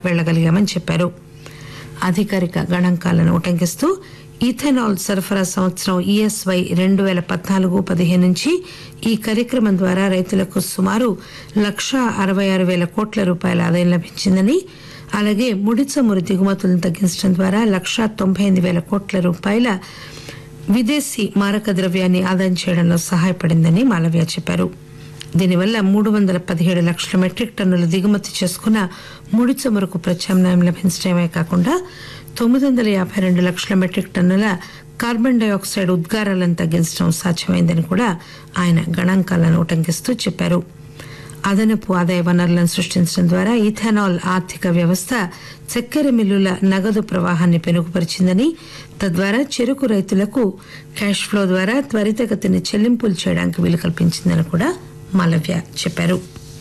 వెళ్లగలిగామని చెప్పారు అధికారిక గణాంకాలను ఉటంకిస్తూ ఇథెనాల్ సరఫరా సంవత్సరం ఈఎస్వై రెండు పేల పద్నాలుగు పదిహేను నుంచి ఈ కార్యక్రమం ద్వారా రైతులకు సుమారు లక్షా అరవై ఆరు పేల కోట్ల రూపాయల ఆదాయం లభించిందని అలాగే ముడి చమురు దిగుమతులను తగ్గించడం ద్వారా లక్షా తొంభై ఎనిమిది పేల కోట్ల రూపాయల విదేశీ మారక ద్రవ్యాన్ని ఆదాయం చేయడంలో సహాయపడిందని మాలవ్య చెప్పారు దీనివల్ల మూడు వందల పదిహేడు లక్షల మెట్రిక్ టన్నుల దిగుమతి చేసుకున్న ముడి చమురుకు ప్రత్యామ్నాయం లభించడమే కాకుండా తొమ్మిది వందల యాభై రెండు లక్షల మెట్రిక్ టన్నుల కార్బన్ డైఆక్సైడ్ ఉద్గారాలను తగ్గించడం సాధ్యమైందని కూడా ఆయన గణాంకాలను ఉటంకిస్తూ చెప్పారు అదనపు ఆదాయ వనరులను సృష్టించడం ద్వారా ఇథానాల్ ఆర్థిక వ్యవస్థ చక్కెర మిల్లుల నగదు ప్రవాహాన్ని పెరుగుపరిచిందని తద్వారా చెరుకు రైతులకు క్యాష్ ఫ్లో ద్వారా త్వరితగతిన చెల్లింపులు చేయడానికి వీలు కల్పించిందని కూడా మాలవ్య చెప్పారు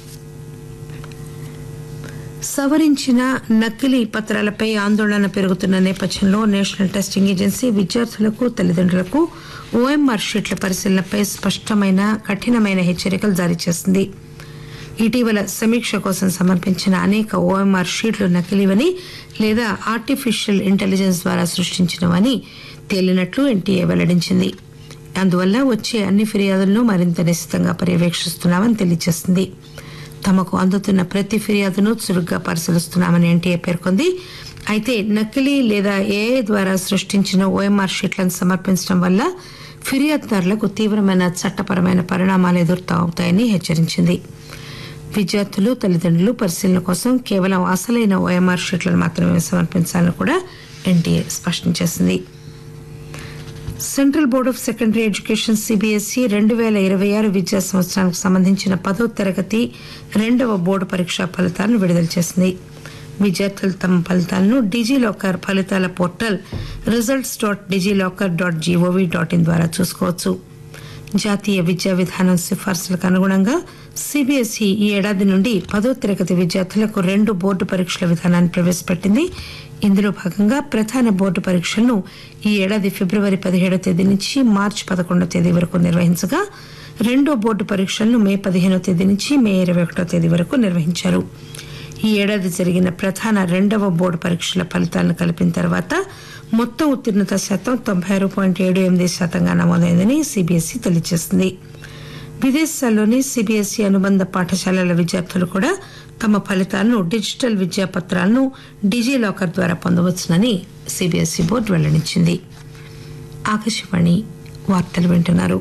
సవరించిన నకిలీ పత్రాలపై ఆందోళన పెరుగుతున్న నేపథ్యంలో నేషనల్ టెస్టింగ్ ఏజెన్సీ విద్యార్థులకు తల్లిదండ్రులకు ఓఎంఆర్ షీట్ల పరిశీలనపై స్పష్టమైన కఠినమైన హెచ్చరికలు జారీ చేసింది ఇటీవల సమీక్ష కోసం సమర్పించిన అనేక ఓఎంఆర్ షీట్లు నకిలీవని లేదా ఆర్టిఫిషియల్ ఇంటెలిజెన్స్ ద్వారా సృష్టించినవని తేలినట్లు ఎన్టీఏ వెల్లడించింది అందువల్ల వచ్చే అన్ని ఫిర్యాదులను మరింత నిశితంగా పర్యవేక్షిస్తున్నామని తెలియజేసింది తమకు అందుతున్న ప్రతి ఫిర్యాదును చురుగ్గా పరిశీలిస్తున్నామని ఎన్టీఏ పేర్కొంది అయితే నకిలీ లేదా ఏఐ ద్వారా సృష్టించిన ఓఎంఆర్ షీట్లను సమర్పించడం వల్ల ఫిర్యాదుదారులకు తీవ్రమైన చట్టపరమైన పరిణామాలు ఎదురవుతాయని హెచ్చరించింది విద్యార్థులు తల్లిదండ్రులు పరిశీలన కోసం కేవలం అసలైన ఓఎంఆర్ షీట్లను మాత్రమే సమర్పించాలని కూడా ఎన్టీఏ స్పష్టం చేసింది central board of secondary education CBSE రెండు పేల ఇరవై ఆరు విద్యా సంవత్సరానికి సంబంధించిన పదో తరగతి రెండవ బోర్డు పరీక్షా ఫలితాలను విడుదల చేసింది విద్యార్థులు తమ ఫలితాలను డిజిలాకర్ ఫలితాల portal results dot DigiLocker dot gov dot in ద్వారా చూసుకోవచ్చు జాతీయ విద్యా విధానం సిఫార్సులకు అనుగుణంగా సిబిఎస్ఈ ఈ ఏడాది నుండి పదో తరగతి విద్యార్థులకు రెండు బోర్డు పరీక్షల విధానాన్ని ప్రవేశపెట్టింది ఇందులో భాగంగా ప్రధాన బోర్డు పరీక్షలను ఈ ఏడాది ఫిబ్రవరి పదిహేడో తేదీ నుంచి మార్చి పదకొండో తేదీ వరకు నిర్వహించగా రెండో బోర్డు పరీక్షలను మే పదిహేనో తేదీ నుంచి మే ఇరవై ఒకటో తేదీ వరకు నిర్వహించారు ఈ ఏడాది జరిగిన ప్రధాన రెండవ బోర్డు పరీక్షల ఫలితాలను కలిపిన తర్వాత మొత్తం ఉత్తీర్ణత శాతం తొంభై ఆరు పాయింట్ ఏడు ఎనిమిది శాతంగా నమోదైందని సిబిఎస్ఈ తెలియజేసింది విదేశాల్లోని సిబిఎస్ఈ అనుబంధ పాఠశాలల విద్యార్థులు కూడా తమ ఫలితాలను డిజిటల్ విద్యా పత్రాలను డిజిలాకర్ ద్వారా పొందవచ్చునని సిబిఎస్ఈ బోర్డు వెల్లడించింది ఆకాశవాణి వార్తలు వింటున్నారు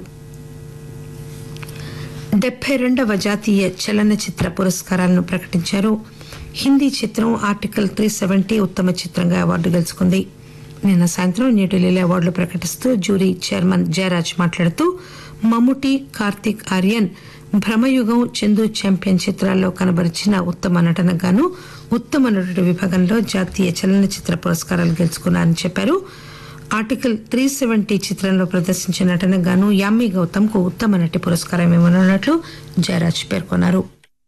డెబ్బై రెండవ జాతీయ చలనచిత్ర పురస్కారాలను ప్రకటించారు హిందీ చిత్రం ఆర్టికల్ త్రీ సెవెంటీ ఉత్తమ చిత్రంగా అవార్డు గెలుచుకుంది నిన్న సాయంత్రం న్యూఢిల్లీలో అవార్డులు ప్రకటిస్తూ జ్యూరీ చైర్మన్ జయరాజ్ మాట్లాడుతూ మమ్ముటి కార్తిక్ ఆర్యన్ భ్రమయుగం చందు ఛాంపియన్ చిత్రాల్లో కనబరిచిన ఉత్తమ నటనకు గాను ఉత్తమ నటుడి విభాగంలో జాతీయ చలనచిత్ర పురస్కారాలు గెలుచుకున్నారని చెప్పారు ఆర్టికల్ త్రీ సెవెంటీ చిత్రంలో ప్రదర్శించిన నటనకు గాను యామి గౌతమ్ కు ఉత్తమ నటి పురస్కారం ఇవ్వనున్నట్లు జయరాజ్ పేర్కొన్నారు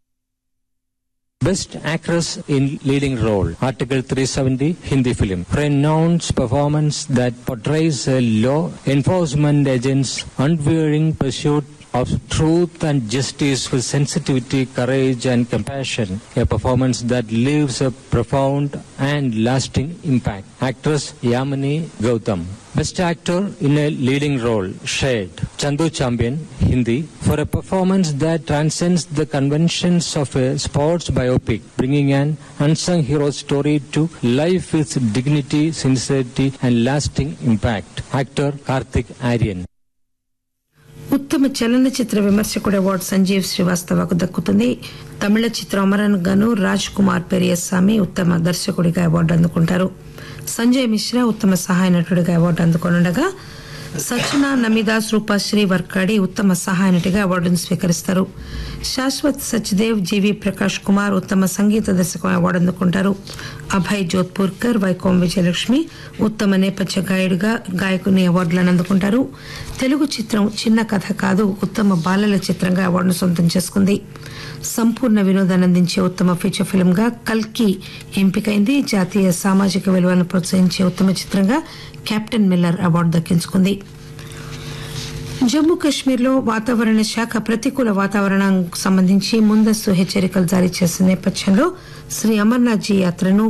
Best Actress in Leading Role, Article 370, Hindi film. Renowned performance that portrays a law enforcement agent's unwearying pursuit of truth and justice with sensitivity, courage, and compassion. A performance that leaves a profound and lasting impact. Actress Yamini Gautam. Best Actor in a Leading Role, Shade. Chandu Champion, Hindi, for a performance that transcends the conventions of a sports biopic, bringing an unsung hero story to life with dignity, sincerity, and lasting impact. Actor Karthik Aryan. ఉత్తమ చలనచిత్ర విమర్శకుడు award Sanjeev శ్రీవాస్తవకు దక్కుతుంది తమిళ చిత్రం అమరన్ గాను రాజ్ కుమార్ పెరియస్వామి ఉత్తమ దర్శకుడిగా award అందుకుంటారు సంజయ్ మిశ్రా ఉత్తమ సహాయ నటుడిగా అవార్డు అందుకోనుండగా సచన నమిదాస్ రూపాశ్రీ వర్కాడి ఉత్తమ సహాయ నటిగా అవార్డును స్వీకరిస్తారు శాశ్వత్ సచ్దేవ్ జీవి ప్రకాష్ కుమార్ ఉత్తమ సంగీత దర్శకం అవార్డు అందుకుంటారు అభయ్ జోధ్పూర్కర్ వైకోం విజయలక్ష్మి ఉత్తమ నేపథ్య గాయకుడిగా గాయకుని అవార్డులను అందుకుంటారు తెలుగు చిత్రం చిన్న కథ కాదు ఉత్తమ బాలల చిత్రంగా అవార్డును సొంతం చేసుకుంది సంపూర్ణ వినోదాన్ని అందించే ఉత్తమ ఫీచర్ ఫిల్మ్ గా కల్కి ఎంపికైంది జాతీయ సామాజిక విలువలను ప్రోత్సహించే ఉత్తమ చిత్రంగా కెప్టెన్ మిల్లర్ అవార్డు దక్కించుకుంది జమ్మూ కాశ్మీర్లో వాతావరణ శాఖ ప్రతికూల వాతావరణం సంబంధించి ముందస్తు హెచ్చరికలు జారీ చేసిన నేపథ్యంలో శ్రీ అమర్నాథ్ జీ యాత్రను